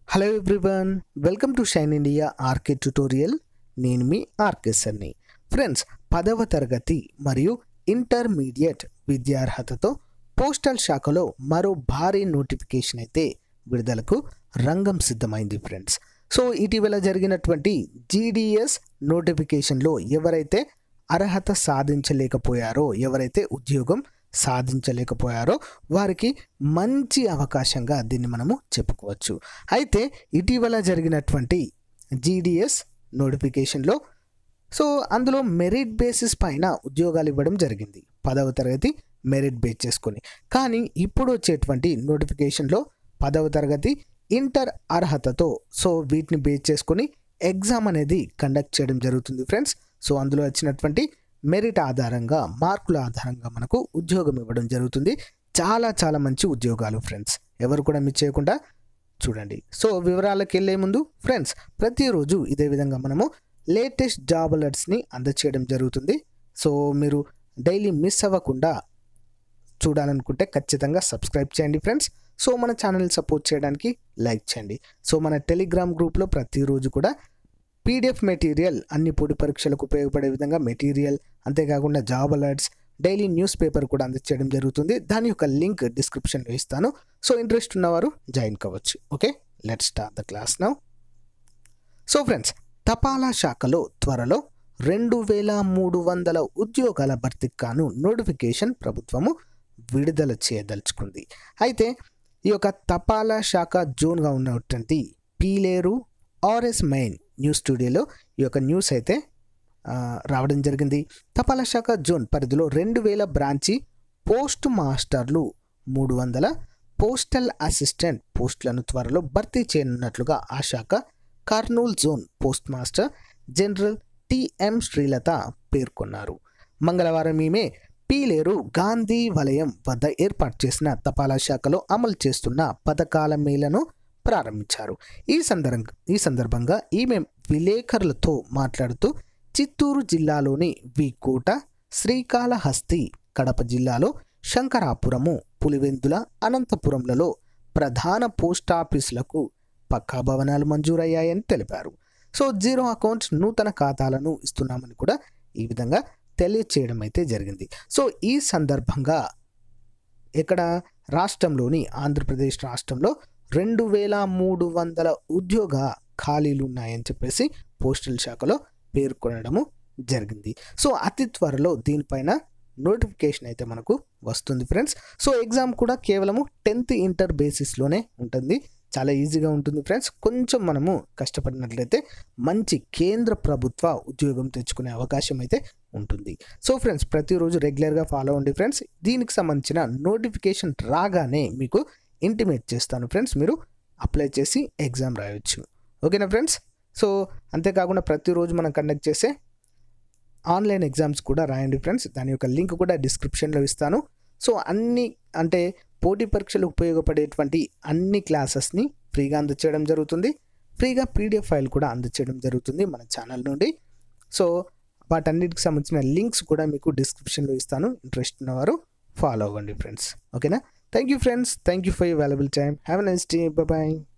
hello everyone welcome to Shine India R K tutorial నేను మీ RK సన్ని friends పదవ తరగతి మరియు ఇంటర్మీడియట్ విద్యార్హతతో పోస్టల్ శాఖలో మరో భారీ నోటిఫికేషన్ అయితే విడుదలకు రంగం సిద్ధమైంది ఫ్రెండ్స్ సో ఇటీవల జరిగినటువంటి జీడిఎస్ నోటిఫికేషన్లో ఎవరైతే అర్హత సాధించలేకపోయారో ఎవరైతే ఉద్యోగం సాధించలేకపోయారో వారికి మంచి అవకాశంగా దీన్ని మనము చెప్పుకోవచ్చు అయితే ఇటీవల జరిగినటువంటి జీడిఎస్ నోటిఫికేషన్లో సో అందులో మెరిట్ బేసిస్ పైన ఉద్యోగాలు ఇవ్వడం జరిగింది పదవ తరగతి మెరిట్ బేస్ చేసుకొని కానీ ఇప్పుడు వచ్చేటువంటి నోటిఫికేషన్లో పదవ తరగతి ఇంటర్ అర్హతతో సో వీటిని బేస్ చేసుకొని ఎగ్జామ్ అనేది కండక్ట్ చేయడం జరుగుతుంది ఫ్రెండ్స్ సో అందులో వచ్చినటువంటి మెరిట్ ఆధారంగా మార్కుల ఆధారంగా మనకు ఉద్యోగం ఇవ్వడం జరుగుతుంది చాలా చాలా మంచి ఉద్యోగాలు ఫ్రెండ్స్ ఎవరు కూడా మిస్ చేయకుండా చూడండి సో వివరాలకు వెళ్ళే ముందు ఫ్రెండ్స్ ప్రతిరోజు ఇదే విధంగా మనము లేటెస్ట్ జాబ్ అలర్ట్స్ని అందచేయడం జరుగుతుంది సో మీరు డైలీ మిస్ అవ్వకుండా చూడాలనుకుంటే ఖచ్చితంగా సబ్స్క్రైబ్ చేయండి ఫ్రెండ్స్ సో మన ఛానల్ సపోర్ట్ చేయడానికి లైక్ చేయండి సో మన టెలిగ్రామ్ గ్రూప్లో ప్రతిరోజు కూడా పీడిఎఫ్ మెటీరియల్ అన్ని పొడి పరీక్షలకు ఉపయోగపడే విధంగా మెటీరియల్ అంతేకాకుండా job alerts daily news paper కూడా అందచేయడం జరుగుతుంది దాని యొక్క లింక్ డిస్క్రిప్షన్లో ఇస్తాను సో ఇంట్రెస్ట్ ఉన్నవారు జాయిన్ కావచ్చు okay let start the class now so friends తపాలా శాఖలో త్వరలో రెండు వేల మూడు వందల ఉద్యోగాల భర్తీకి కాను నోటిఫికేషన్ ప్రభుత్వము విడుదల చేయదలుచుకుంది అయితే ఈ యొక్క తపాలా శాఖ జోన్గా ఉన్నటువంటి పీలేరు ఆర్ఎస్ మైన్ న్యూస్ స్టూడియోలో ఈ యొక్క న్యూస్ అయితే ఆ, రావడం జరిగింది తపాలా శాఖ జోన్ పరిధిలో రెండు వేల బ్రాంచి పోస్ట్ మాస్టర్లు మూడు వందల పోస్టల్ అసిస్టెంట్ పోస్టులను త్వరలో భర్తీ చేయనున్నట్లుగా ఆ శాఖ Kurnool zone post master general T M Srilatha పేర్కొన్నారు మంగళవారం ఈమె పీలేరు గాంధీ వలయం వద్ద ఏర్పాటు చేసిన తపాలా శాఖలో అమలు చేస్తున్న పథకాల మేళను ప్రారంభించారు ఈ సందర్భ ఈ సందర్భంగా ఈమె విలేకరులతో మాట్లాడుతూ చిత్తూరు జిల్లాలోని వికోట శ్రీకాళహస్తి కడప జిల్లాలో శంకరాపురము పులివెందుల అనంతపురంలలో ప్రధాన పోస్ట్ ఆఫీసులకు పక్కా భవనాలు మంజూరయ్యాయని తెలిపారు సో జీరో అకౌంట్ నూతన ఖాతాలను ఇస్తున్నామని కూడా ఈ విధంగా తెలియచేయడం అయితే జరిగింది సో ఈ సందర్భంగా ఇక్కడ రాష్ట్రంలోని ఆంధ్రప్రదేశ్ రాష్ట్రంలో రెండు వేల మూడు వందల ఉద్యోగ ఖాళీలు ఉన్నాయని చెప్పేసి పోస్టల్ శాఖలో పేర్కొనడము జరిగింది సో అతి త్వరలో దీనిపైన నోటిఫికేషన్ అయితే మనకు వస్తుంది ఫ్రెండ్స్ సో ఎగ్జామ్ కూడా కేవలము టెన్త్ ఇంటర్ బేసిస్లోనే ఉంటుంది చాలా ఈజీగా ఉంటుంది ఫ్రెండ్స్ కొంచెం మనము కష్టపడినట్లయితే మంచి కేంద్ర ప్రభుత్వ ఉద్యోగం తెచ్చుకునే అవకాశం అయితే ఉంటుంది సో ఫ్రెండ్స్ ప్రతిరోజు రెగ్యులర్గా ఫాలో అవ్వండి ఫ్రెండ్స్ దీనికి సంబంధించిన నోటిఫికేషన్ రాగానే మీకు ఇంటిమేట్ చేస్తాను ఫ్రెండ్స్ మీరు అప్లై చేసి ఎగ్జామ్ రాయొచ్చు ఓకేనా ఫ్రెండ్స్ సో అంతేకాకుండా ప్రతిరోజు మనం కండక్ట్ చేసే ఆన్లైన్ ఎగ్జామ్స్ కూడా రాయండి ఫ్రెండ్స్ దాని యొక్క లింక్ కూడా డిస్క్రిప్షన్లో ఇస్తాను సో అన్ని అంటే పోటీ పరీక్షలు ఉపయోగపడేటువంటి అన్ని క్లాసెస్ని ఫ్రీగా అందచేయడం జరుగుతుంది ఫ్రీగా పీడిఎఫ్ ఫైల్ కూడా అందచేయడం జరుగుతుంది మన ఛానల్ నుండి సో వాటన్నిటికి సంబంధించిన లింక్స్ కూడా మీకు డిస్క్రిప్షన్లో ఇస్తాను ఇంట్రెస్ట్ ఉన్నవారు ఫాలో అవ్వండి ఫ్రెండ్స్ ఓకేనా thank you friends thank you for you valuable time have a nice day bye